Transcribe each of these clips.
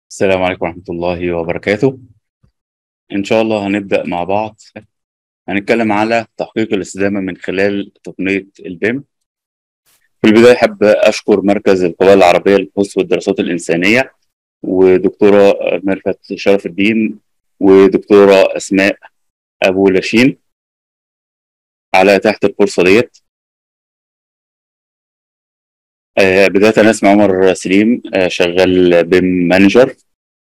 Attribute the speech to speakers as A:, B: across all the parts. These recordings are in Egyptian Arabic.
A: السلام عليكم ورحمة الله وبركاته إن شاء الله هنبدأ مع بعض هنتكلم على تحقيق الاستدامة من خلال تقنية البيم في البداية أحب أشكر مركز القضاء العربية للبحوث والدراسات الإنسانية ودكتورة ميرفت شرف الدين ودكتورة أسماء أبو لاشين على تحت الفرصة ديت آه، بداية أنا اسمي عمر سليم آه، شغال بيم مانجر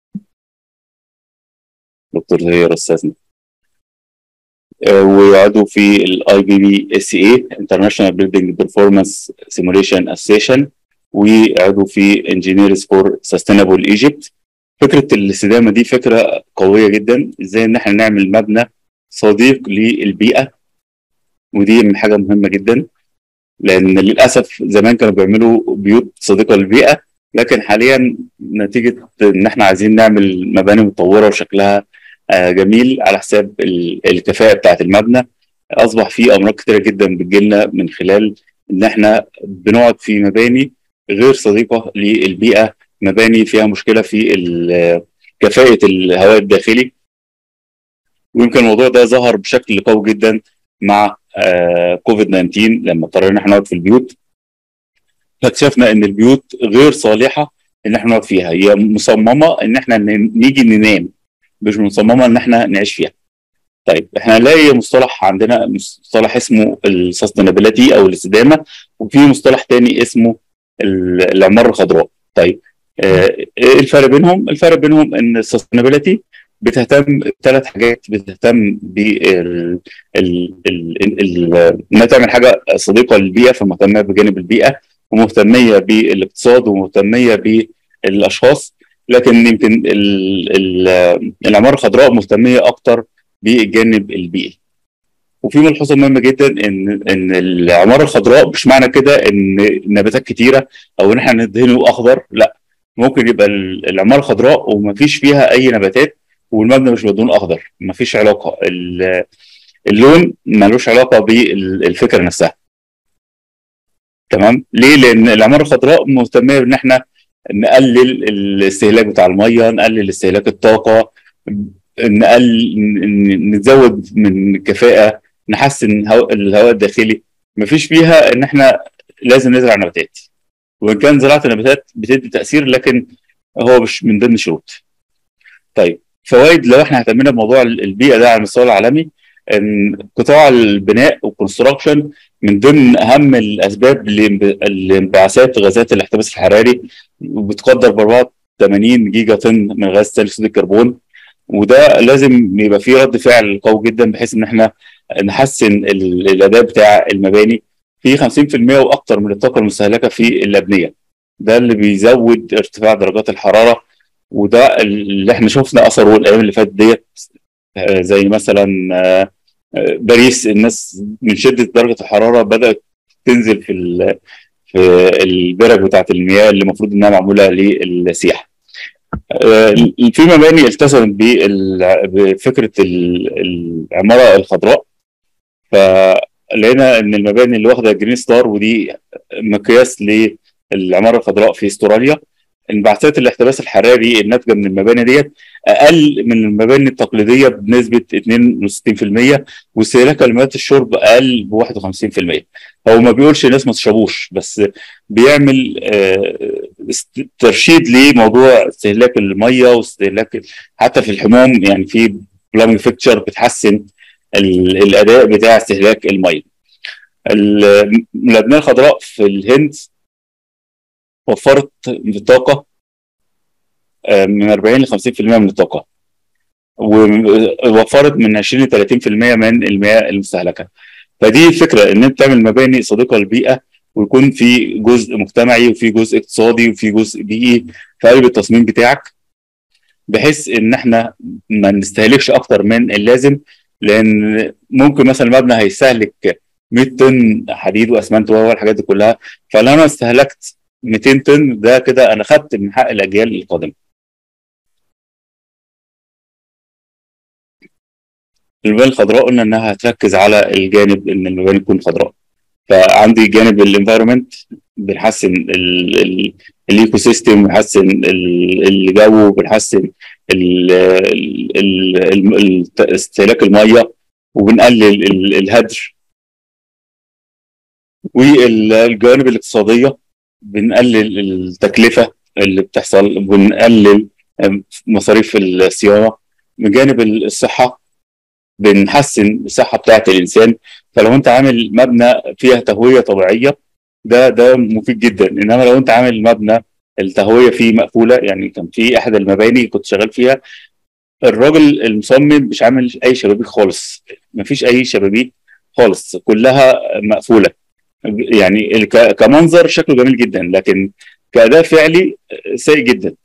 A: دكتور زهير أستاذنا آه، وعضو في الاي بي بي اس اي انترناشونال بيلدينج بيرفورمانس سيموليشن اسوسيشن وعضو في انجينيرز فور سستينابل ايجيبت فكره الاستدامه دي فكره قويه جدا ازاي ان احنا نعمل مبنى صديق للبيئه ودي حاجه مهمه جدا لان للاسف زمان كانوا بيعملوا بيوت صديقه للبيئه لكن حاليا نتيجه ان احنا عايزين نعمل مباني متطوره وشكلها آه، جميل على حساب ال- الكفاءه بتاعه المبنى اصبح في امراض كتيره جدا بتجيلنا من خلال ان احنا بنقعد في مباني غير صديقه للبيئه مباني فيها مشكله في ال- كفاءه الهواء الداخلي ويمكن الموضوع ده ظهر بشكل قوي جدا مع آه، كوفيد 19 لما اضطرينا ان احنا نقعد في البيوت فاكتشفنا ان البيوت غير صالحه ان احنا نقعد فيها هي مصممه ان احنا ن- نيجي ننام مش مصممه ان احنا نعيش فيها طيب احنا هنلاقي مصطلح عندنا مصطلح اسمه السستينابيلتي او الاستدامه وفي مصطلح تاني اسمه ال- العماره الخضراء طيب آه، ايه الفرق بينهم؟ الفرق بينهم ان السستينابيلتي بتهتم بثلاث حاجات بتهتم بال ال... ال... ال... انها تعمل حاجه صديقه للبيئه فمهتمه بجانب البيئه ومهتميه بالاقتصاد ومهتميه بالاشخاص لكن يمكن ال... ال... العماره الخضراء مهتميه اكتر بالجانب البيئي وفي ملحوظه مهمه جدا ان ان العماره الخضراء مش معنى كده ان نباتات كتيره او ان احنا ندهنه اخضر لا ممكن يبقى ال- العماره الخضراء ومفيش فيها اي نباتات والمبنى مش مدهون اخضر مفيش علاقه ال- اللون ملوش علاقه بالفكره نفسها تمام ليه لان العماره الخضراء مهتمه ان احنا نقلل الاستهلاك بتاع الميه نقلل استهلاك الطاقه نقلل ن- نزود من الكفاءه نحسن هو- الهواء الداخلي مفيش فيها ان احنا لازم نزرع نباتات وان كان زراعه النباتات بتدي تاثير لكن هو مش من ضمن الشروط طيب فوائد لو احنا اهتمينا بموضوع البيئه ده على المستوى العالمي ان قطاع البناء والكونستراكشن من ضمن اهم الاسباب لانب- لانبعاثات غازات الاحتباس الحراري بتقدر ب 84 جيجا طن من غاز ثاني اكسيد الكربون وده لازم يبقى فيه رد فعل قوي جدا بحيث ان احنا نحسن ال- الاداء بتاع المباني في 50% واكثر من الطاقه المستهلكه في الابنيه ده اللي بيزود ارتفاع درجات الحراره وده اللي احنا شفنا اثره الايام اللي فاتت ديت آه، زي مثلا آه، آه، باريس الناس من شده درجه الحراره بدات تنزل في ال- في البرك بتاعه المياه اللي المفروض انها معموله للسياحه. آه، في مباني التزمت بال- بفكره ال- العماره الخضراء فلقينا ان المباني اللي واخده جرين ستار ودي مقياس للعماره الخضراء في استراليا انبعاثات الاحتباس الحراري الناتجه من المباني ديت اقل من المباني التقليديه بنسبه 62% واستهلاك المياه الشرب اقل ب 51% هو ما بيقولش الناس ما تشربوش بس بيعمل آه، است- ترشيد لموضوع استهلاك الميه واستهلاك حتى في الحمام يعني في بلامنج فيكتشر بتحسن ال- الاداء بتاع استهلاك الميه ال- الابنيه الخضراء في الهند وفرت الطاقه آه، من 40 ل 50% من الطاقه ووفرت من 20 ل 30% من المياه المستهلكه فدي فكره ان انت تعمل مباني صديقه للبيئه ويكون في جزء مجتمعي وفي جزء اقتصادي وفي جزء بيئي في قلب التصميم بتاعك بحيث ان احنا ما نستهلكش اكتر من اللازم لان ممكن مثلا المبنى هيستهلك 100 طن حديد واسمنت والحاجات دي كلها فلو انا استهلكت 200 طن ده كده انا خدت من حق الاجيال القادمه المباني الخضراء قلنا انها هتركز على الجانب ان المباني تكون خضراء فعندي جانب الانفايرمنت بنحسن الايكو سيستم بنحسن الجو بنحسن استهلاك الميه وبنقلل الهدر والجوانب الاقتصاديه بنقلل التكلفه اللي بتحصل بنقلل مصاريف الصيانه من جانب الصحه بنحسن الصحه بتاعه الانسان فلو انت عامل مبنى فيها تهويه طبيعيه ده ده مفيد جدا انما لو انت عامل مبنى التهويه فيه مقفوله يعني كان في احد المباني كنت شغال فيها الراجل المصمم مش عامل اي شبابيك خالص مفيش اي شبابيك خالص كلها مقفوله يعني كمنظر شكله جميل جدا لكن كاداء فعلي سيء جدا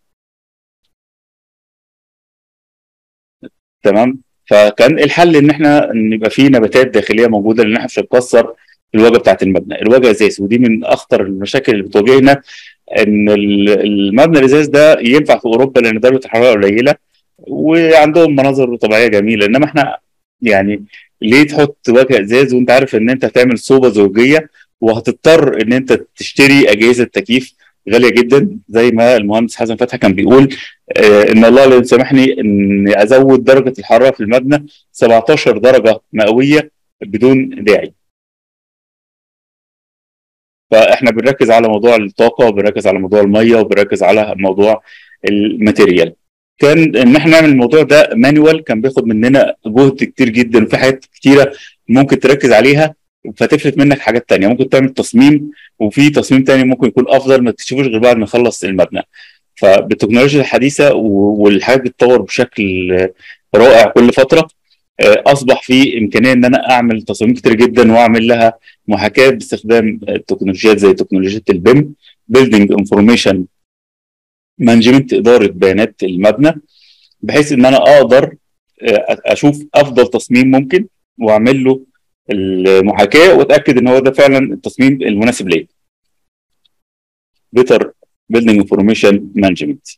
A: تمام فكان الحل ان احنا نبقى في نباتات داخليه موجوده لان احنا مش هنكسر الواجهه بتاعت المبنى الواجهه ازاز ودي من اخطر المشاكل اللي بتواجهنا ان المبنى الازاز ده ينفع في اوروبا لان درجه الحراره قليله وعندهم مناظر طبيعيه جميله انما احنا يعني ليه تحط واجهه ازاز وانت عارف ان انت هتعمل صوبه زوجيه وهتضطر ان انت تشتري اجهزه تكييف غاليه جدا زي ما المهندس حسن فتحي كان بيقول آه ان الله لا يسامحني ان ازود درجه الحراره في المبنى 17 درجه مئويه بدون داعي فاحنا بنركز على موضوع الطاقه وبنركز على موضوع الميه وبنركز على موضوع الماتيريال كان ان احنا نعمل الموضوع ده مانوال كان بياخد مننا جهد كتير جدا وفي حاجات كتيره ممكن تركز عليها فتفلت منك حاجات تانية ممكن تعمل تصميم وفي تصميم تاني ممكن يكون افضل ما تكتشفوش غير بعد ما يخلص المبنى فبالتكنولوجيا الحديثه والحاجات بتتطور بشكل رائع كل فتره اصبح في امكانيه ان انا اعمل تصاميم كتير جدا واعمل لها محاكاه باستخدام تكنولوجيات زي تكنولوجيا البيم بيلدينج انفورميشن مانجمنت اداره بيانات المبنى بحيث ان انا اقدر اشوف افضل تصميم ممكن واعمل له المحاكاه واتاكد ان هو ده فعلا التصميم المناسب ليا. بيتر بيلدينج انفورميشن مانجمنت.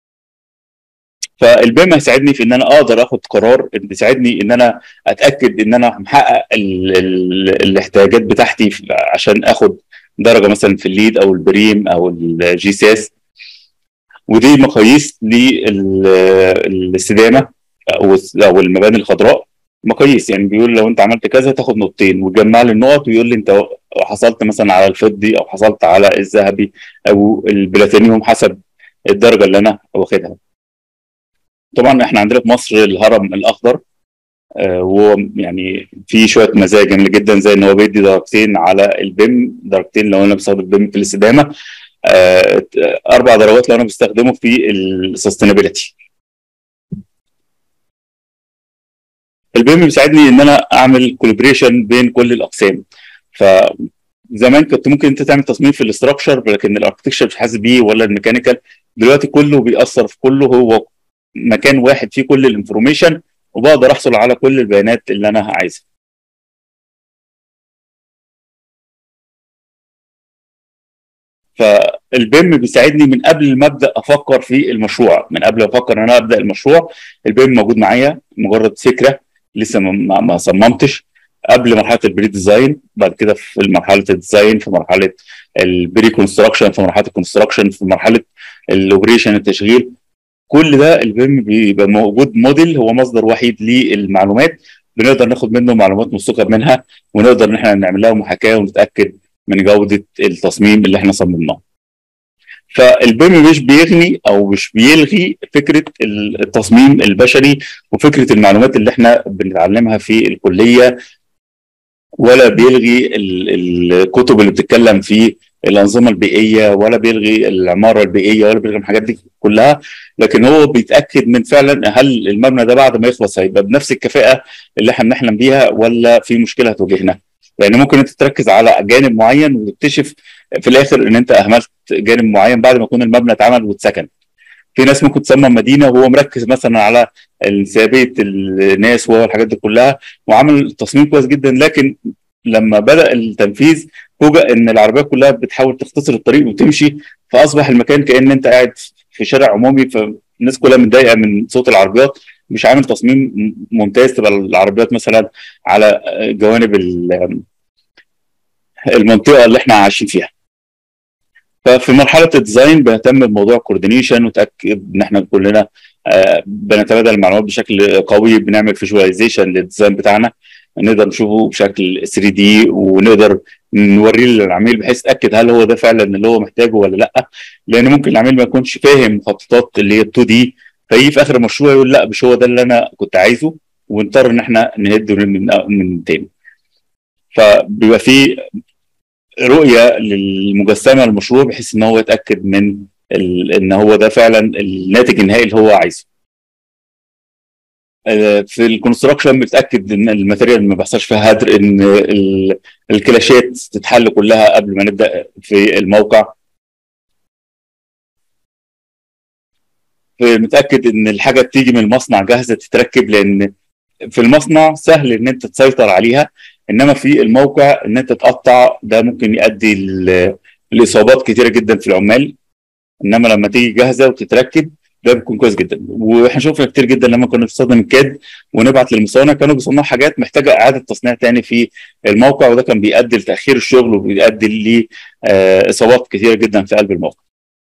A: فالبيم هيساعدني في ان انا اقدر اخد قرار بيساعدني ان انا اتاكد ان انا محقق ال ال الاحتياجات بتاعتي عشان اخد درجه مثلا في الليد او البريم او الجي سي اس ودي مقاييس للاستدامه او المباني الخضراء مقاييس يعني بيقول لو انت عملت كذا تاخد نقطتين وتجمع لي النقط ويقول لي انت حصلت مثلا على الفضي او حصلت على الذهبي او البلاتينيوم حسب الدرجه اللي انا واخدها. طبعا احنا عندنا في مصر الهرم الاخضر آه ويعني في شويه مزايا جميله جدا زي ان هو بيدي درجتين على البيم درجتين لو انا بستخدم البيم في الاستدامه آه اربع درجات لو انا بستخدمه في السستينابيلتي البيم بيساعدني ان انا اعمل كولابريشن بين كل الاقسام ف زمان كنت ممكن انت تعمل تصميم في الاستراكشر لكن الاركتكشر مش حاسس بيه ولا الميكانيكال دلوقتي كله بيأثر في كله هو مكان واحد فيه كل الانفورميشن وبقدر احصل على كل البيانات اللي انا عايزها فالبيم بيساعدني من قبل ما ابدا افكر في المشروع من قبل ما افكر ان انا ابدا المشروع البيم موجود معايا مجرد فكره لسه ما, ما صممتش قبل مرحله البري ديزاين بعد كده في مرحله الديزاين في مرحله البري كونستراكشن في مرحله الكونستراكشن في مرحله الاوبريشن التشغيل كل ده البيم بيبقى موجود موديل هو مصدر وحيد للمعلومات بنقدر ناخد منه معلومات مستقر منها ونقدر ان احنا نعمل لها محاكاه ونتاكد من جوده التصميم اللي احنا صممناه. فالبيم مش بيغني او مش بيلغي فكره التصميم البشري وفكره المعلومات اللي احنا بنتعلمها في الكليه ولا بيلغي الكتب اللي بتتكلم في الانظمه البيئيه ولا بيلغي العماره البيئيه ولا بيلغي الحاجات دي كلها لكن هو بيتاكد من فعلا هل المبنى ده بعد ما يخلص هيبقى بنفس الكفاءه اللي احنا بنحلم بيها ولا في مشكله هتواجهنا يعني ممكن انت تركز على جانب معين وتكتشف في الاخر ان انت اهملت جانب معين بعد ما يكون المبنى اتعمل واتسكن في ناس ممكن تصمم مدينه وهو مركز مثلا على انسيابيه الناس والحاجات دي كلها وعمل تصميم كويس جدا لكن لما بدا التنفيذ فوجئ ان العربيات كلها بتحاول تختصر الطريق وتمشي فاصبح المكان كان انت قاعد في شارع عمومي فالناس كلها متضايقه من صوت العربيات مش عامل تصميم ممتاز تبقى العربيات مثلا على جوانب المنطقه اللي احنا عايشين فيها ففي مرحله الديزاين بنهتم بموضوع كوردينيشن وتاكد ان احنا كلنا آه، بنتبادل المعلومات بشكل قوي بنعمل فيجواليزيشن للديزاين بتاعنا نقدر نشوفه بشكل 3 دي ونقدر نوريه للعميل بحيث يتاكد هل هو ده فعلا اللي هو محتاجه ولا لا لان ممكن العميل ما يكونش فاهم مخططات اللي هي 2 دي فيجي في اخر المشروع يقول لا مش هو ده اللي انا كنت عايزه ونضطر ان احنا نهد من, من تاني فبيبقى في رؤيه للمجسمه المشروع بحيث ان هو يتاكد من ان هو ده فعلا الناتج النهائي اللي هو عايزه آه، في الكونستراكشن بتاكد ان الماتيريال ما بيحصلش فيها هدر ان الكلاشات تتحل كلها قبل ما نبدا في الموقع متاكد ان الحاجه تيجي من المصنع جاهزه تتركب لان في المصنع سهل ان انت تسيطر عليها انما في الموقع ان انت تقطع ده ممكن يؤدي لاصابات كتيره جدا في العمال انما لما تيجي جاهزه وتتركب ده بيكون كويس جدا واحنا شفنا كتير جدا لما كنا بنستخدم الكاد ونبعت للمصانع كانوا بيصنعوا حاجات محتاجه اعاده تصنيع تاني في الموقع وده كان بيؤدي لتاخير الشغل وبيؤدي لاصابات كثيره جدا في قلب الموقع.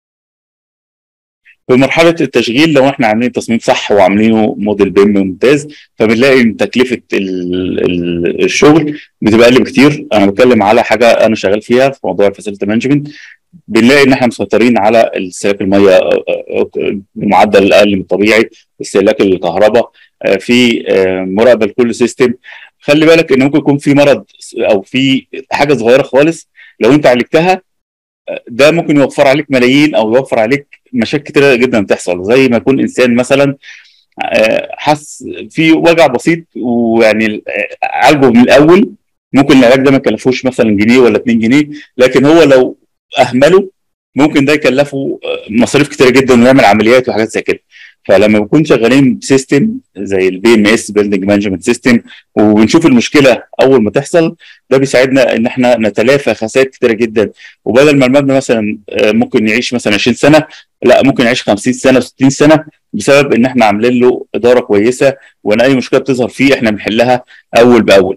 A: في مرحله التشغيل لو احنا عاملين تصميم صح وعاملينه موديل بيم ممتاز فبنلاقي ان تكلفه الشغل بتبقى اقل بكتير انا بتكلم على حاجه انا شغال فيها في موضوع الفاسيلتي مانجمنت بنلاقي ان احنا مسيطرين على استهلاك الميه بمعدل اقل من الطبيعي استهلاك الكهرباء في مراقبه لكل سيستم خلي بالك ان ممكن يكون في مرض او في حاجه صغيره خالص لو انت عالجتها ده ممكن يوفر عليك ملايين او يوفر عليك مشاكل كتيره جدا بتحصل زي ما يكون انسان مثلا حس في وجع بسيط ويعني عالجه من الاول ممكن العلاج ده ما يكلفوش مثلا جنيه ولا 2 جنيه لكن هو لو اهمله ممكن ده يكلفه مصاريف كتيره جدا ويعمل عمليات وحاجات زي كده فلما بنكون شغالين بسيستم زي البي ام اس بيلدنج مانجمنت سيستم وبنشوف المشكله اول ما تحصل ده بيساعدنا ان احنا نتلافى خسائر كتيره جدا وبدل ما المبنى مثلا ممكن يعيش مثلا 20 سنه لا ممكن يعيش 50 سنه 60 سنه بسبب ان احنا عاملين له اداره كويسه وان اي مشكله بتظهر فيه احنا بنحلها اول باول.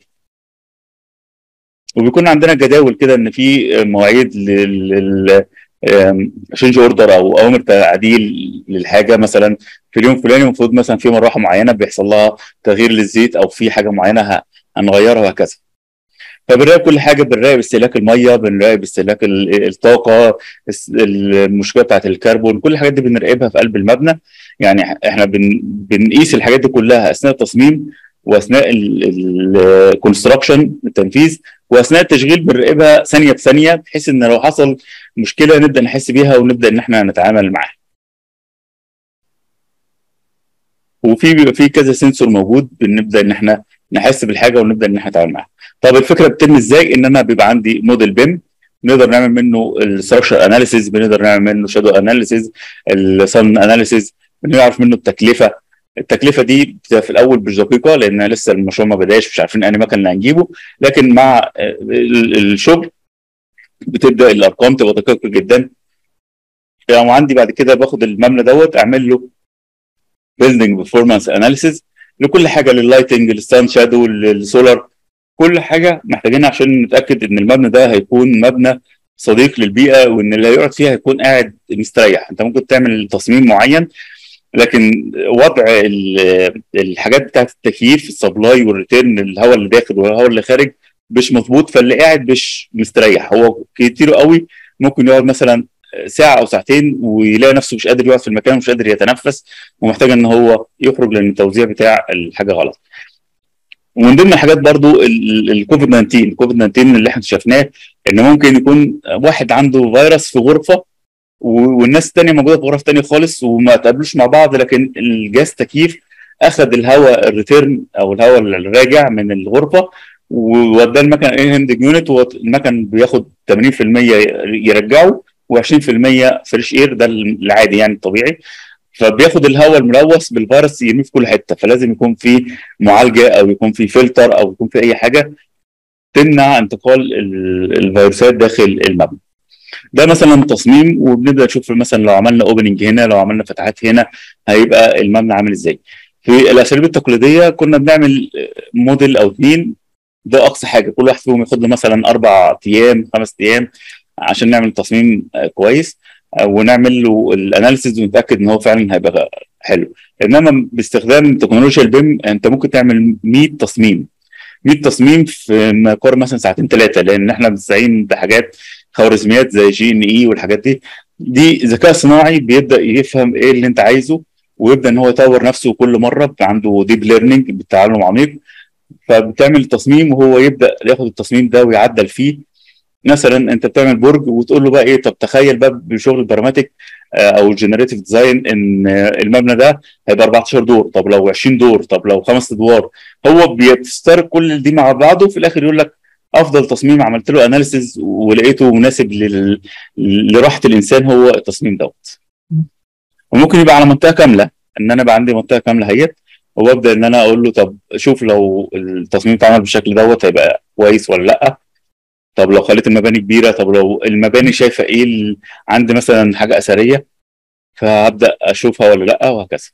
A: وبيكون عندنا جداول كده ان في مواعيد لل شينج اوردر او اوامر تعديل للحاجه مثلا في اليوم الفلاني المفروض مثلا في مروحه معينه بيحصل لها تغيير للزيت او في حاجه معينه هنغيرها وهكذا. فبنراقب كل حاجه بنراقب استهلاك الميه بنراقب استهلاك الطاقه المشكله بتاعت الكربون كل الحاجات دي بنراقبها في قلب المبنى يعني احنا بن بنقيس الحاجات دي كلها اثناء التصميم واثناء الكونستراكشن التنفيذ واثناء التشغيل بنراقبها ثانيه بثانيه بحيث ان لو حصل مشكله نبدا نحس بيها ونبدا ان احنا نتعامل معاها. وفي بيبقى في كذا سنسور موجود بنبدا ان احنا نحس بالحاجه ونبدا ان احنا نتعامل معاها. طب الفكره بتتم ازاي؟ ان انا بيبقى عندي موديل بيم نقدر نعمل منه الستراكشر اناليسيز بنقدر نعمل منه شادو اناليسيز السن اناليسيز بنعرف منه التكلفه التكلفه دي بتبقى في الاول مش دقيقه لان لسه المشروع ما بداش مش عارفين انهي مكان اللي هنجيبه لكن مع الشغل بتبدا الارقام تبقى دقيقه جدا يعني عندي بعد كده باخد المبنى دوت اعمل له بيلدنج بيرفورمانس اناليسيز لكل حاجه لللايتنج للسان شادو للسولار كل حاجه محتاجينها عشان نتاكد ان المبنى ده هيكون مبنى صديق للبيئه وان اللي هيقعد فيها هيكون قاعد مستريح انت ممكن تعمل تصميم معين لكن وضع الحاجات بتاعت التكييف السبلاي والريتيرن الهواء اللي داخل والهواء اللي خارج مش مظبوط فاللي قاعد مش مستريح هو كتير قوي ممكن يقعد مثلا ساعه او ساعتين ويلاقي نفسه مش قادر يقعد في المكان ومش قادر يتنفس ومحتاج ان هو يخرج لان التوزيع بتاع الحاجه غلط. ومن ضمن الحاجات برضو الكوفيد 19 الكوفيد 19 اللي احنا شفناه ان ممكن يكون واحد عنده فيروس في غرفه والناس الثانيه موجوده في غرف ثانيه خالص وما تقابلوش مع بعض لكن الجهاز تكييف اخذ الهواء الريتيرن او الهواء الراجع من الغرفه ووداه المكن هندنج يونت والمكن بياخد 80% يرجعه و20% فريش اير ده العادي يعني الطبيعي فبياخد الهواء الملوث بالفيروس يرميه في كل حته فلازم يكون في معالجه او يكون في فلتر او يكون في اي حاجه تمنع انتقال الفيروسات داخل المبنى. ده مثلا تصميم وبنبدا نشوف مثلا لو عملنا اوبننج هنا لو عملنا فتحات هنا هيبقى المبنى عامل ازاي. في الاساليب التقليديه كنا بنعمل موديل او اثنين ده اقصى حاجه كل واحد فيهم ياخد له مثلا اربع ايام خمس ايام عشان نعمل تصميم آه، كويس آه، ونعمل له الاناليسيز ونتاكد ان هو فعلا هيبقى حلو انما باستخدام تكنولوجيا البيم انت ممكن تعمل 100 تصميم 100 تصميم في ما يقارب مثلا ساعتين ثلاثه لان احنا بنستعين بحاجات خوارزميات زي جي ان اي والحاجات دي دي ذكاء صناعي بيبدا يفهم ايه اللي انت عايزه ويبدا ان هو يطور نفسه كل مره عنده ديب ليرنينج بالتعلم عميق فبتعمل تصميم وهو يبدا ياخد التصميم ده ويعدل فيه مثلا انت بتعمل برج وتقول له بقى ايه طب تخيل بقى بشغل البراماتيك آه، او الجنريتيف ديزاين ان المبنى ده هيبقى 14 دور طب لو 20 دور طب لو خمس ادوار هو بيسترك كل دي مع بعضه وفي الاخر يقول لك افضل تصميم عملت له اناليسيز ولقيته مناسب لل... لراحه الانسان هو التصميم دوت وممكن يبقى على منطقه كامله ان انا يبقى عندي منطقه كامله هيت وابدا ان انا اقول له طب شوف لو التصميم اتعمل بالشكل دوت هيبقى كويس ولا لا طب لو خليت المباني كبيره طب لو المباني شايفه ايه ال... عندي مثلا حاجه اثريه فهبدا اشوفها ولا لا وهكذا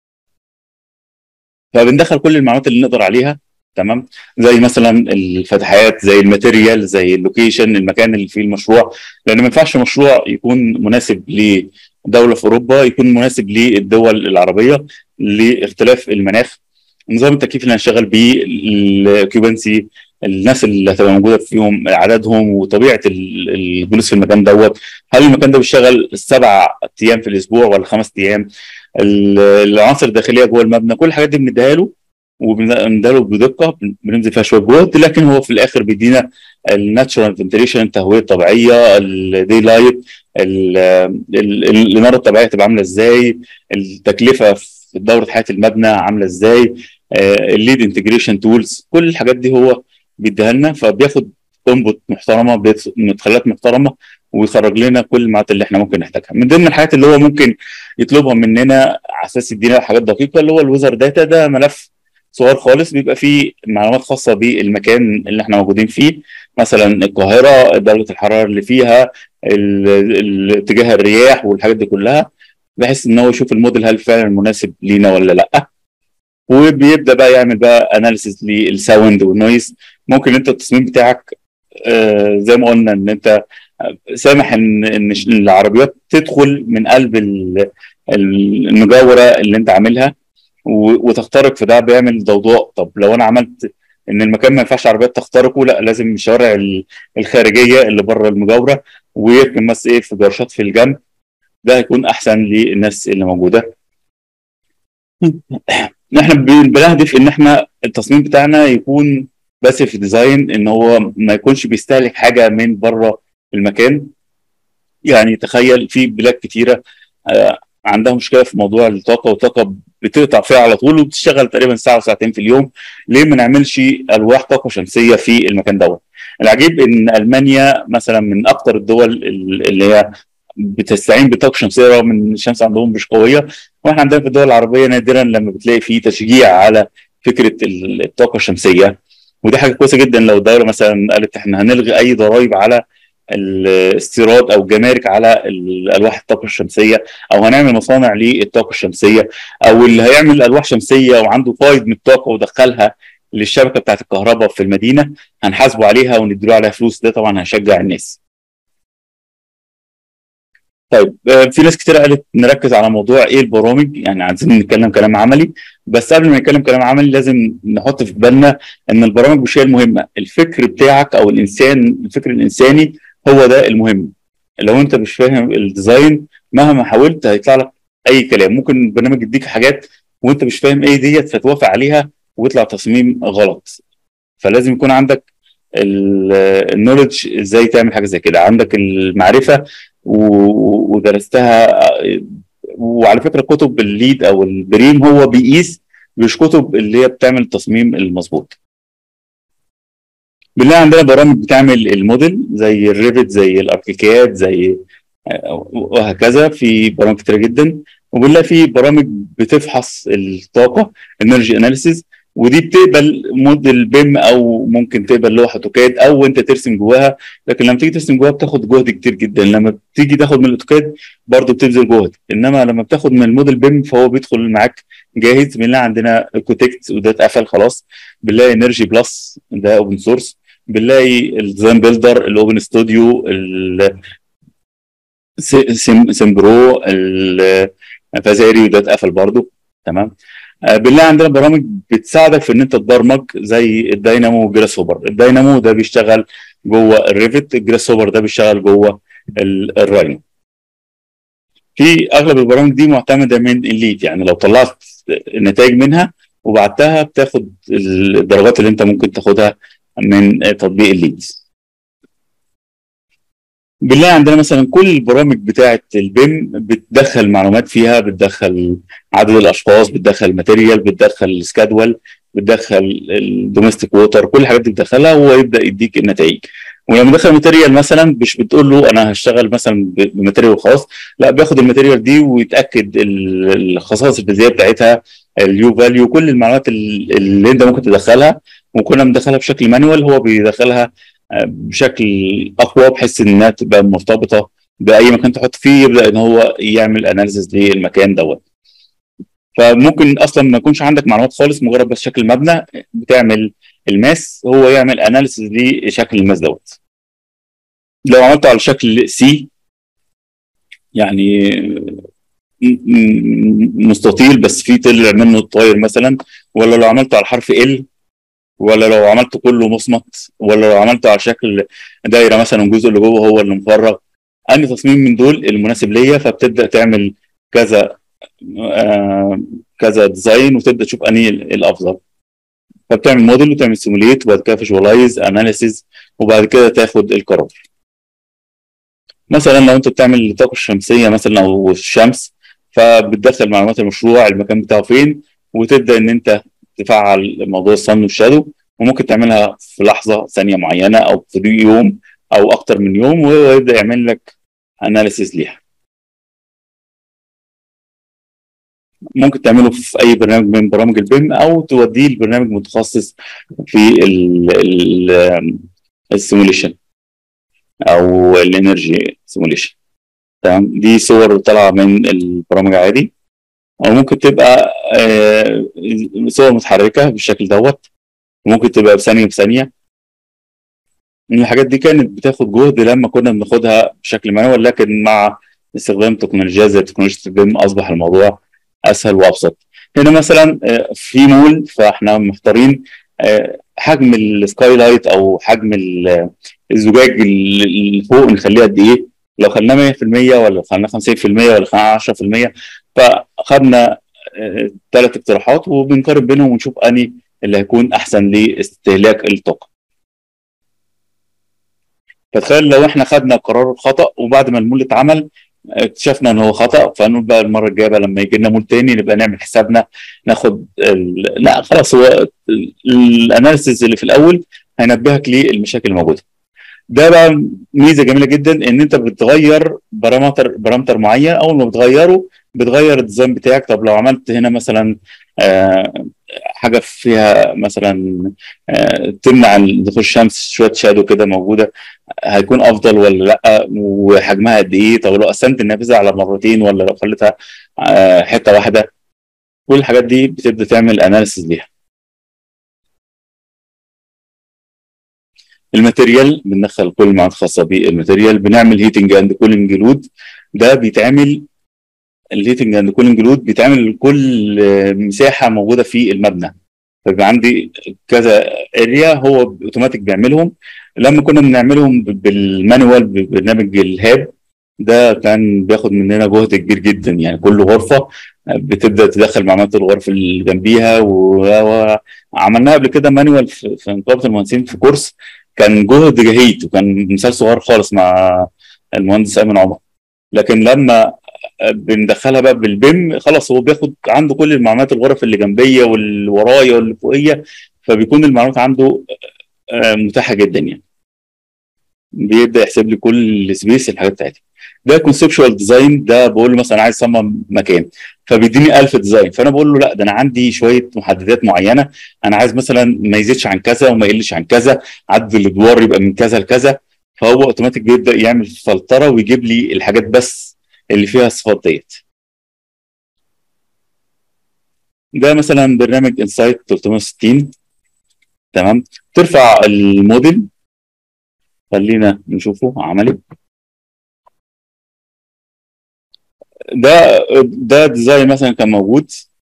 A: فبندخل كل المعلومات اللي نقدر عليها تمام زي مثلا الفتحات زي الماتيريال زي اللوكيشن المكان اللي فيه المشروع لان ما ينفعش مشروع يكون مناسب لدوله في اوروبا يكون مناسب للدول العربيه لاختلاف المناخ نظام التكييف اللي هنشتغل بيه الكيوبنسي الناس اللي هتبقى موجوده فيهم عددهم وطبيعه الجلوس في المكان دوت هل المكان ده بيشتغل سبع ايام في الاسبوع ولا خمس ايام العناصر الداخليه جوه المبنى كل الحاجات دي بنديها له وبنديها له بدقه بننزل فيها شويه جهد لكن هو في الاخر بيدينا الناتشورال فنتريشن التهويه الطبيعيه الدي لايت الاناره الطبيعيه تبقى عامله ازاي التكلفه في دوره حياه المبنى عامله ازاي الليد انتجريشن تولز كل الحاجات دي هو بيديها لنا فبياخد انبوت محترمه مدخلات محترمه ويخرج لنا كل المعلومات اللي احنا ممكن نحتاجها من ضمن الحاجات اللي هو ممكن يطلبها مننا على اساس يدينا حاجات دقيقه اللي هو الويزر داتا ده ملف صغير خالص بيبقى فيه معلومات خاصه بالمكان اللي احنا موجودين فيه مثلا القاهره درجه الحراره اللي فيها اتجاه الرياح والحاجات دي كلها بحيث ان هو يشوف الموديل هل فعلا مناسب لينا ولا لا وبيبدا بقى يعمل بقى اناليسيس للساوند والنويز ممكن انت التصميم بتاعك آه زي ما قلنا ان انت سامح ان ان العربيات تدخل من قلب المجاوره اللي انت عاملها وتخترق في ده بيعمل ضوضاء طب لو انا عملت ان المكان ما ينفعش عربيات تخترقه لا لازم الشوارع الخارجيه اللي بره المجاوره ويركن بس ايه في جرشات في الجنب ده هيكون احسن للناس اللي موجوده احنا بنهدف ان احنا التصميم بتاعنا يكون بس في ديزاين ان هو ما يكونش بيستهلك حاجه من بره المكان يعني تخيل في بلاد كتيره عندها مشكله في موضوع الطاقه والطاقه بتقطع فيها على طول وبتشتغل تقريبا ساعه وساعتين في اليوم ليه ما نعملش الواح طاقه شمسيه في المكان دوت العجيب ان المانيا مثلا من اكثر الدول اللي هي بتستعين بالطاقه الشمسيه رغم ان الشمس عندهم مش قويه واحنا عندنا في الدول العربيه نادرا لما بتلاقي في تشجيع على فكره الطاقه الشمسيه ودي حاجه كويسه جدا لو الدوله مثلا قالت احنا هنلغي اي ضرائب على الاستيراد او الجمارك على الالواح الطاقه الشمسيه او هنعمل مصانع للطاقه الشمسيه او اللي هيعمل الواح شمسيه وعنده فايض من الطاقه ودخلها للشبكه بتاعت الكهرباء في المدينه هنحاسبه عليها ونديله عليها فلوس ده طبعا هيشجع الناس. طيب في ناس كتير قالت نركز على موضوع ايه البرامج يعني عايزين نتكلم كلام عملي بس قبل ما نتكلم كلام عملي لازم نحط في بالنا ان البرامج مش هي المهمه الفكر بتاعك او الانسان الفكر الانساني هو ده المهم لو انت مش فاهم الديزاين مهما حاولت هيطلع لك اي كلام ممكن البرنامج يديك حاجات وانت مش فاهم ايه ديت فتوافق عليها ويطلع تصميم غلط فلازم يكون عندك النولج ازاي تعمل حاجه زي كده عندك المعرفه ودرستها وعلى فكره كتب الليد او البريم هو بيقيس مش كتب اللي هي بتعمل التصميم المظبوط بنلاقي عندنا برامج بتعمل الموديل زي الريفت زي الاركيكاد زي وهكذا في برامج كتيره جدا وبنلاقي في برامج بتفحص الطاقه انرجي اناليسيز ودي بتقبل موديل بيم او ممكن تقبل لوحه اوتوكاد او انت ترسم جواها لكن لما تيجي ترسم جواها بتاخد جهد كتير جدا لما بتيجي تاخد من الاوتوكاد برضه بتبذل جهد انما لما بتاخد من الموديل بيم فهو بيدخل معاك جاهز بنلاقي عندنا ايكوتكت وده اتقفل خلاص بنلاقي انرجي بلس ده اوبن سورس بنلاقي الديزاين بيلدر الاوبن ستوديو سيمبرو الفازاري وده اتقفل برضه تمام آه، بالله عندنا برامج بتساعدك في ان انت تبرمج زي الداينامو والجراس هوبر الداينامو ده بيشتغل جوه الريفت الجراس هوبر ده بيشتغل جوه الراينو في اغلب البرامج دي معتمده من الليد يعني لو طلعت نتائج منها وبعتها بتاخد الدرجات اللي انت ممكن تاخدها من تطبيق الليدز بالله عندنا مثلا كل البرامج بتاعه البيم بتدخل معلومات فيها بتدخل عدد الاشخاص بتدخل ماتيريال بتدخل سكادول بتدخل الدوميستيك ووتر كل الحاجات دي بتدخلها وهو يبدا يديك النتائج ولما دخل ماتيريال مثلا مش بتقول له انا هشتغل مثلا بماتيريال خاص لا بياخد الماتيريال دي ويتاكد الخصائص الفيزيائيه بتاعتها اليو فاليو كل المعلومات اللي انت ممكن تدخلها وكنا مدخلها بشكل مانوال هو بيدخلها بشكل اقوى بحيث انها تبقى مرتبطه باي مكان تحط فيه يبدا ان هو يعمل اناليسيس للمكان دوت فممكن اصلا ما يكونش عندك معلومات خالص مجرد بس شكل المبنى بتعمل الماس هو يعمل اناليسيس لشكل الماس دوت لو عملته على شكل سي يعني مستطيل بس فيه طلع منه طاير مثلا ولا لو عملته على حرف ال ولا لو عملته كله مصمت ولا لو عملته على شكل دايره مثلا الجزء اللي جوه هو اللي مفرغ انهي تصميم من دول المناسب ليا فبتبدا تعمل كذا آه كذا ديزاين وتبدا تشوف انهي الافضل فبتعمل موديل وتعمل سيموليت وبعد كده فيجوالايز اناليسيز وبعد كده تاخد القرار مثلا لو انت بتعمل الطاقه الشمسيه مثلا او الشمس فبتدخل معلومات المشروع المكان بتاعه فين وتبدا ان انت تفعل موضوع الصن والشادو وممكن تعملها في لحظه ثانيه معينه او في يوم او اكتر من يوم وهو يبدا يعمل لك اناليسيس ليها ممكن تعمله في اي برنامج من برامج البيم او توديه لبرنامج متخصص في السيموليشن او الانرجي سيموليشن تمام دي صور طالعه من البرامج عادي او ممكن تبقى آه، صور متحركه بالشكل دوت وممكن تبقى بثانيه بثانيه الحاجات دي كانت بتاخد جهد لما كنا بناخدها بشكل مانوال لكن مع استخدام تكنولوجيا زي تكنولوجيا البيم اصبح الموضوع اسهل وابسط هنا مثلا آه، في مول فاحنا محتارين آه، حجم السكاي لايت او حجم الزجاج اللي فوق نخليه قد ايه لو خليناه 100% ولا خليناه 50% ولا خليناه 10% فخدنا ثلاث اقتراحات وبنقارن بينهم ونشوف اني اللي هيكون احسن لاستهلاك الطاقه فتخيل لو احنا خدنا قرار خطا وبعد ما المول اتعمل اكتشفنا ان هو خطا فنقول بقى المره الجايه بقى لما يجي لنا مول تاني نبقى نعمل حسابنا ناخد ال... لا خلاص هو الاناليسيز اللي في الاول هينبهك للمشاكل الموجوده ده بقى ميزه جميله جدا ان انت بتغير بارامتر بارامتر معين اول ما بتغيره بتغير الديزاين بتاعك طب لو عملت هنا مثلا آه حاجه فيها مثلا آه تمنع دخول الشمس شويه شادو كده موجوده هيكون افضل ولا لا وحجمها قد ايه طب لو قسمت النافذه على مرتين ولا لو خليتها آه حته واحده كل الحاجات دي بتبدا تعمل اناليسيس ليها الماتيريال بندخل كل المعلومات الخاصه بالماتيريال بنعمل هيتنج اند كولينج لود ده بيتعمل الهيتنج اند كولينج لود بيتعمل لكل مساحه موجوده في المبنى فبيبقى عندي كذا اريا هو اوتوماتيك بيعملهم لما كنا بنعملهم بالمانوال ببرنامج الهاب ده كان بياخد مننا جهد كبير جدا يعني كل غرفه بتبدا تدخل معلومات الغرف اللي جنبيها وعملناها قبل كده مانوال في نقابه المهندسين في كورس كان جهد جهيد وكان مثال صغير خالص مع المهندس ايمن عمر لكن لما بندخلها بقى بالبيم خلاص هو بياخد عنده كل المعلومات الغرف اللي جنبيه واللي ورايا واللي فوقيه فبيكون المعلومات عنده آه، متاحه جدا يعني بيبدا يحسب لي كل سبيس الحاجات بتاعتي ده كونسبشوال ديزاين ده بقول له مثلا عايز اصمم مكان فبيديني 1000 ديزاين فانا بقول له لا ده انا عندي شويه محددات معينه انا عايز مثلا ما يزيدش عن كذا وما يقلش عن كذا عدد الادوار يبقى من كذا لكذا فهو اوتوماتيك بيبدا يعمل فلتره ويجيب لي الحاجات بس اللي فيها الصفات ديت ده مثلا برنامج انسايت 360 تمام ترفع الموديل خلينا نشوفه عملي ده ده ديزاين مثلا كان موجود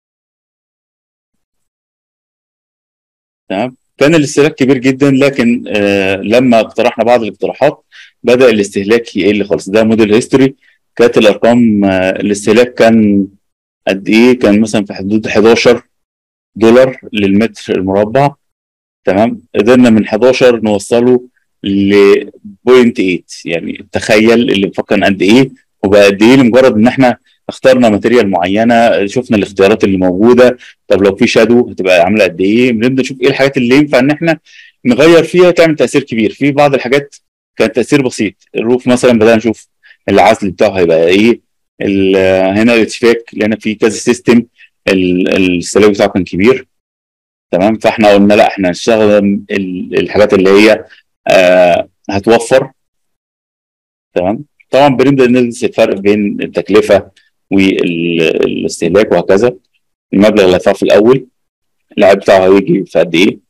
A: تمام كان الاستهلاك كبير جدا لكن آه لما اقترحنا بعض الاقتراحات بدا الاستهلاك يقل خالص ده موديل هيستوري كانت الارقام آه الاستهلاك كان قد ايه كان مثلا في حدود 11 دولار للمتر المربع تمام قدرنا من 11 نوصله ل 0.8 يعني تخيل اللي كان قد ايه وبقى قد ايه لمجرد ان احنا اخترنا ماتيريال معينه شفنا الاختيارات اللي موجوده طب لو في شادو هتبقى عامله قد ايه بنبدا نشوف ايه الحاجات اللي ينفع ان احنا نغير فيها تعمل تاثير كبير في بعض الحاجات كان تاثير بسيط الروف مثلا بدانا نشوف العزل بتاعه هيبقى ايه هنا الاتفاك لان في كذا سيستم السلاوي بتاعه كان كبير تمام فاحنا قلنا لا احنا هنستخدم الحاجات اللي هي آه هتوفر تمام طبعا بنبدا ندرس الفرق بين التكلفه والاستهلاك وهكذا المبلغ اللي هدفعه في الاول العائد بتاعه هيجي في قد ايه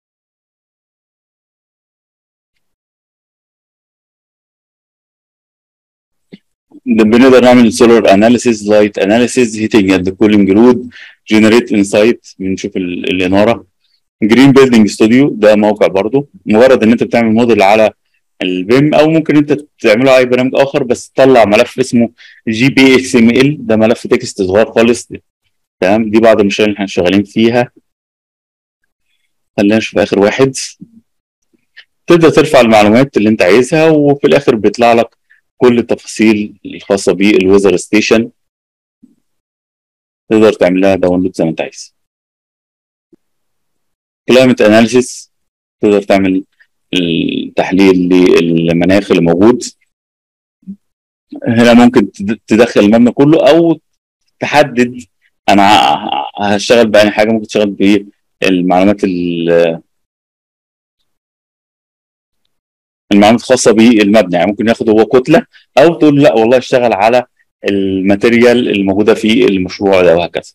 A: بنقدر نعمل سولار اناليسيز لايت اناليسيز هيتنج اند كولينج لود جنريت انسايت بنشوف الاناره جرين بيلدينج ستوديو ده موقع برضو مجرد ان انت بتعمل موديل على البيم او ممكن انت تعمله على اي برنامج اخر بس تطلع ملف اسمه جي بي اكس ام ال ده ملف تكست صغير خالص تمام دي بعض المشاريع اللي احنا شغالين فيها خلينا نشوف اخر واحد تبدا ترفع المعلومات اللي انت عايزها وفي الاخر بيطلع لك كل التفاصيل الخاصه بالويزر ستيشن تقدر تعمل لها داونلود زي ما انت عايز كلايمت اناليسيس تقدر تعمل التحليل للمناخ اللي موجود هنا ممكن تدخل المبنى كله او تحدد انا هشتغل بأي حاجه ممكن تشتغل بالمعلومات المعلومات الخاصه بالمبنى يعني ممكن ياخد هو كتله او تقول لا والله اشتغل على الماتيريال الموجوده في المشروع ده وهكذا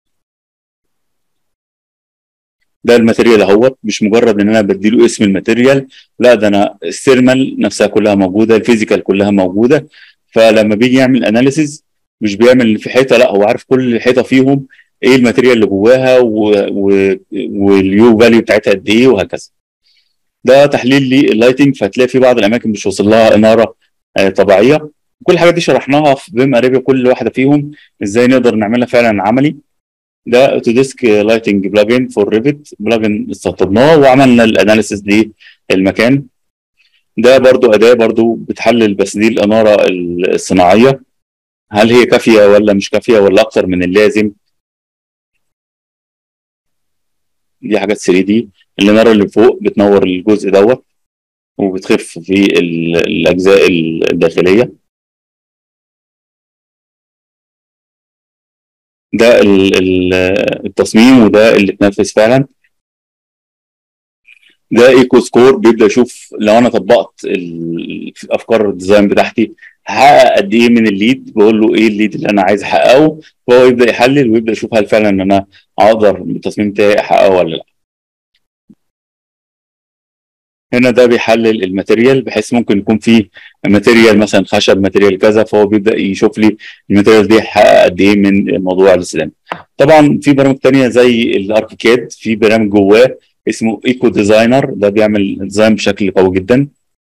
A: ده الماتيريال اهوت مش مجرد ان انا بديله اسم الماتيريال لا ده انا الثيرمال نفسها كلها موجوده الفيزيكال كلها موجوده فلما بيجي يعمل اناليسيز مش بيعمل في حيطه لا هو عارف كل حيطه فيهم ايه الماتيريال اللي جواها واليو فاليو بتاعتها قد ايه وهكذا ده تحليل لللايتنج فهتلاقي في بعض الاماكن مش واصل لها اناره آه طبيعيه كل الحاجات دي شرحناها في بيم اريبيا كل واحده فيهم ازاي نقدر نعملها فعلا عملي ده اوتوديسك لايتنج بلجن فور ريفت بلجن استخدمناه وعملنا الاناليسيس للمكان ده برضو اداه برضو بتحلل بس دي الاناره الصناعيه هل هي كافيه ولا مش كافيه ولا اكتر من اللازم دي حاجات 3 دي الاناره اللي فوق بتنور الجزء دوت وبتخف في الاجزاء الداخليه ده التصميم وده اللي اتنفذ فعلا ده ايكو سكور بيبدا يشوف لو انا طبقت افكار الديزاين بتاعتي هحقق قد ايه من الليد بقول له ايه الليد اللي انا عايز احققه فهو يبدا يحلل ويبدا يشوف هل فعلا ان انا اقدر بالتصميم بتاعي احققه ولا لا هنا ده بيحلل الماتيريال بحيث ممكن يكون فيه ماتيريال مثلا خشب ماتيريال كذا فهو بيبدا يشوف لي الماتيريال دي حقق قد ايه من موضوع الاستلام طبعا في برامج تانية زي الاركيكاد في برنامج جواه اسمه ايكو ديزاينر ده بيعمل ديزاين بشكل قوي جدا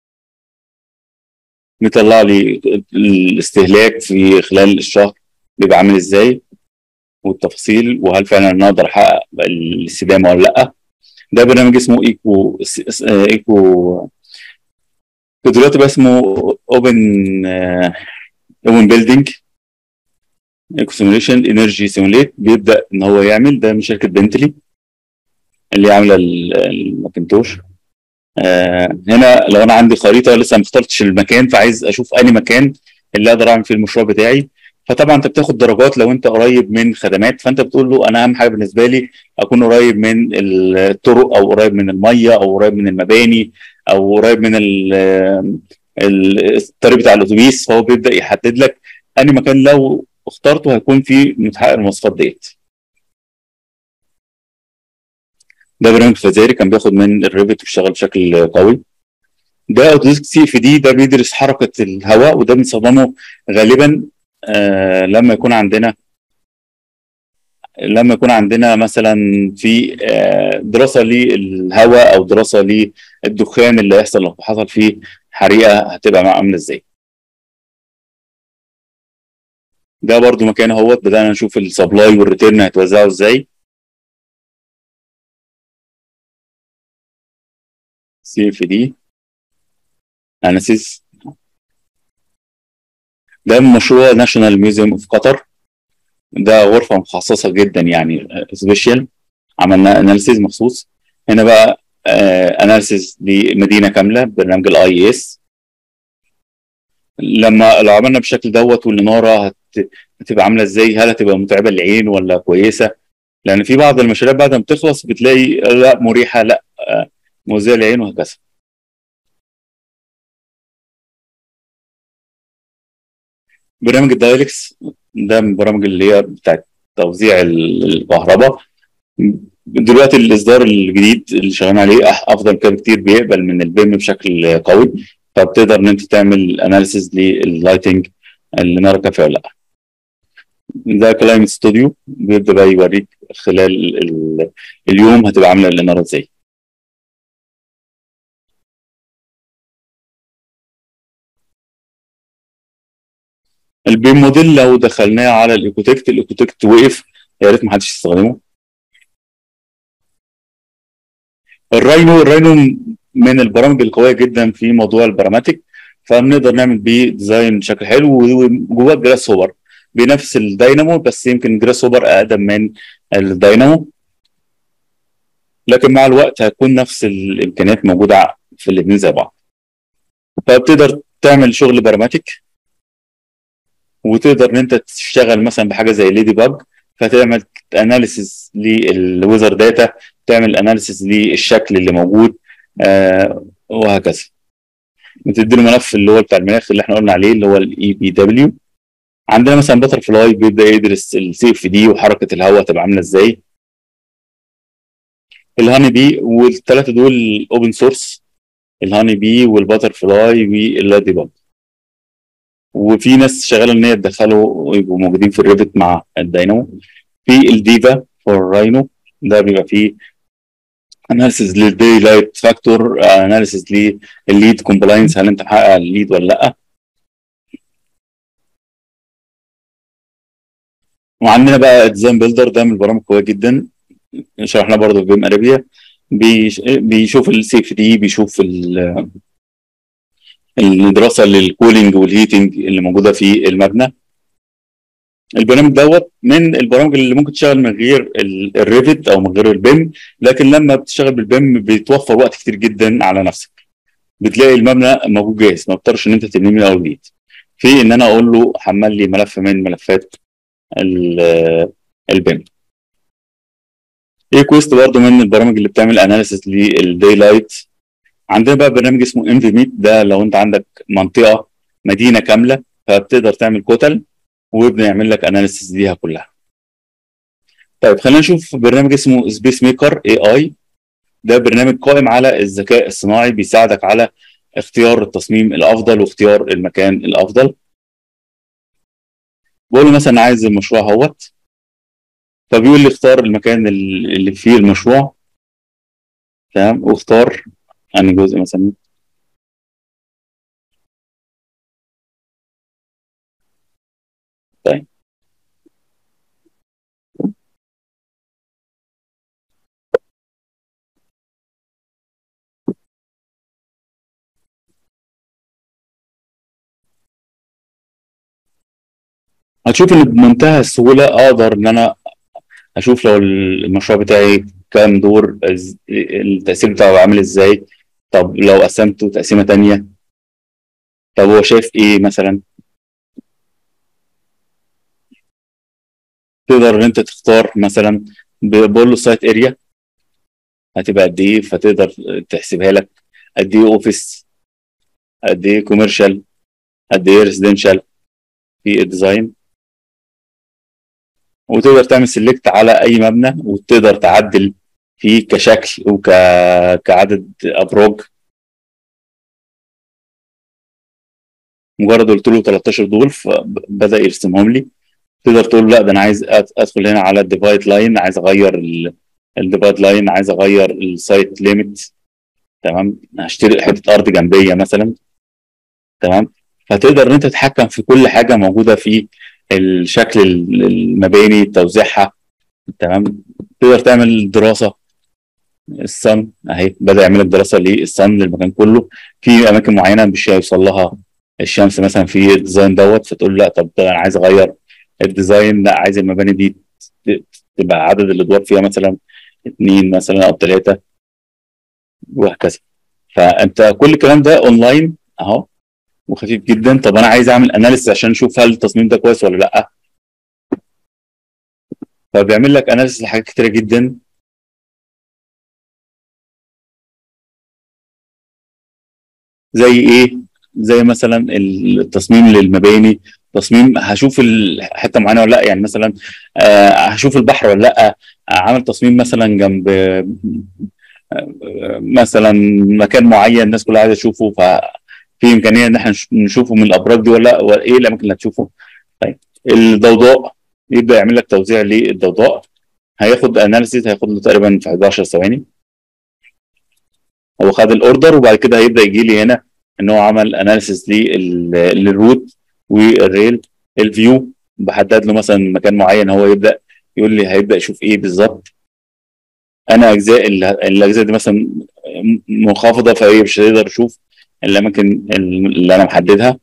A: بيطلع لي الاستهلاك في خلال الشهر بيبقى عامل ازاي والتفاصيل وهل فعلا انا اقدر احقق الاستدامه ولا لا ده برنامج اسمه ايكو ايكو دلوقتي بقى اسمه اوبن اوبن بيلدينج ايكو سيموليشن انرجي سيموليت بيبدا ان هو يعمل ده من شركه بنتلي اللي عامله الماكنتوش آه هنا لو انا عندي خريطه لسه ما اخترتش المكان فعايز اشوف انهي مكان اللي اقدر اعمل فيه المشروع بتاعي فطبعا انت بتاخد درجات لو انت قريب من خدمات فانت بتقول له انا اهم حاجه بالنسبه لي اكون قريب من الطرق او قريب من الميه او قريب من المباني او قريب من الطريق بتاع الاتوبيس فهو بيبدا يحدد لك انهي مكان لو اخترته هيكون فيه متحقق المواصفات ديت ده برنامج فزاري كان بياخد من الريفت واشتغل بشكل قوي ده اوتوديسك سي اف دي ده بيدرس حركه الهواء وده بنستخدمه غالبا آه لما يكون عندنا لما يكون عندنا مثلا في آه دراسه للهواء او دراسه للدخان اللي هيحصل لو حصل فيه حريقه هتبقى عامله ازاي ده برضو مكان اهوت بدانا نشوف السبلاي والريتيرن هيتوزعوا ازاي سي اف دي اناليسيس ده مشروع ناشونال ميوزيوم اوف قطر ده غرفه مخصصه جدا يعني سبيشال عملنا اناليسيز مخصوص هنا بقى اناليسيز لمدينه كامله برنامج الاي اس لما لو عملنا بالشكل دوت والاناره هت... هتبقى عامله ازاي هل هتبقى متعبه للعين ولا كويسه لان في بعض المشاريع بعد ما بتخلص بتلاقي لا مريحه لا مؤذيه للعين وهكذا برنامج الدايلكس ده من البرامج اللي هي بتاعت توزيع الكهرباء دلوقتي الاصدار الجديد اللي شغالين عليه افضل كده بكتير بيقبل من البيم بشكل قوي فبتقدر ان انت تعمل اناليسيز لللايتنج اللي نار كافيه ولا لا ده كلايمت ستوديو بيبدا بقى يوريك خلال اليوم هتبقى عامله الاناره ازاي البيم موديل لو دخلناه على الايكوتكت الايكوتكت وقف يا ريت ما حدش يستخدمه الراينو الراينو من البرامج القويه جدا في موضوع البراماتيك فبنقدر نعمل بيه ديزاين بشكل حلو وجواه جراس هوبر بنفس الداينامو بس يمكن جراس هوبر اقدم من الداينامو لكن مع الوقت هتكون نفس الامكانيات موجوده في الاثنين زي بعض فبتقدر تعمل شغل براماتيك وتقدر ان انت تشتغل مثلا بحاجه زي ليدي باج فتعمل اناليسيز للويزر داتا تعمل اناليسيز للشكل اللي موجود آه وهكذا بتدي له ملف اللي هو بتاع المناخ اللي احنا قلنا عليه اللي هو الاي بي دبليو عندنا مثلا بتر فلاي بيبدا يدرس السي اف دي وحركه الهواء تبقى عامله ازاي الهاني بي والثلاثه دول اوبن سورس الهاني بي والبتر فلاي واللادي باج وفي ناس شغاله ان هي تدخله ويبقوا موجودين في الريفت مع الداينامو في الديفا فور راينو ده بيبقى فيه اناليسيز للدي لايت فاكتور اناليسيز للليد كومبلاينس هل انت محقق الليد ولا لا وعندنا بقى ديزاين بيلدر ده من البرامج قويه جدا شرحنا برضه في بيم ارابيا بيشوف السي اف دي بيشوف الدراسه للكولينج والهيتنج اللي موجوده في المبنى البرنامج دوت من البرامج اللي ممكن تشتغل من غير الريفت او من غير البيم لكن لما بتشتغل بالبيم بتوفر وقت كتير جدا على نفسك بتلاقي المبنى موجود جاهز ما بتضطرش ان انت تبنيه من اول جديد في ان انا اقول له حمل لي ملف من ملفات البيم ايه كويست برضه من البرامج اللي بتعمل اناليسيس للداي لايت عندنا بقى برنامج اسمه انفي ميت ده لو انت عندك منطقه مدينه كامله فبتقدر تعمل كتل ويبدا يعمل لك اناليسيس ليها كلها طيب خلينا نشوف برنامج اسمه سبيس ميكر اي اي ده برنامج قائم على الذكاء الصناعي بيساعدك على اختيار التصميم الافضل واختيار المكان الافضل بقول له مثلا عايز المشروع اهوت فبيقول لي اختار المكان اللي فيه المشروع تمام واختار انهي جزء مثلا طيب هتشوف ان بمنتهى السهوله اقدر ان انا اشوف لو المشروع بتاعي كام دور التاثير بتاعه عامل ازاي طب لو قسمته تقسيمه تانية طب هو شايف ايه مثلا تقدر ان انت تختار مثلا بقول له سايت اريا هتبقى قد ايه فتقدر تحسبها لك قد ايه اوفيس قد ايه كوميرشال قد ايه ريزيدنشال في الديزاين وتقدر تعمل سيلكت على اي مبنى وتقدر تعدل فيه كشكل وك كعدد ابراج مجرد قلت له 13 دول فبدا يرسمهم لي تقدر تقول لا ده انا عايز ادخل هنا على الديفايد لاين عايز اغير الديفايد لاين عايز اغير السايت ليميت تمام هشتري حته ارض جنبيه مثلا تمام فتقدر ان انت تتحكم في كل حاجه موجوده في الشكل المباني توزيعها تمام تقدر تعمل دراسه الصن اهي بدا يعمل لك دراسه للصن للمكان كله في اماكن معينه مش هيوصل لها الشمس مثلا في الديزاين دوت فتقول لا طب انا عايز اغير الديزاين لا عايز المباني دي تبقى عدد الادوار فيها مثلا اثنين مثلا او ثلاثه وهكذا فانت كل الكلام ده اونلاين اهو وخفيف جدا طب انا عايز اعمل اناليسيس عشان اشوف هل التصميم ده كويس ولا لا فبيعمل لك اناليسيس لحاجات كتيره جدا زي ايه زي مثلا التصميم للمباني تصميم هشوف حته معينه ولا لا يعني مثلا آه هشوف البحر ولا لا عامل تصميم مثلا جنب آه مثلا مكان معين الناس كلها عايزه تشوفه ففي امكانيه ان احنا نشوفه من الابراج دي ولا لا ايه الاماكن اللي هتشوفه طيب الضوضاء يبدا يعمل لك توزيع للضوضاء هياخد اناليسيس هياخد له تقريبا في 11 ثواني هو خد الاوردر وبعد كده هيبدا يجي لي هنا ان هو عمل اناليسيس للروت والريل الفيو بحدد له مثلا مكان معين هو يبدا يقول لي هيبدا يشوف ايه بالظبط انا اجزاء الاجزاء دي مثلا منخفضه فهي مش هيقدر يشوف الاماكن اللي انا محددها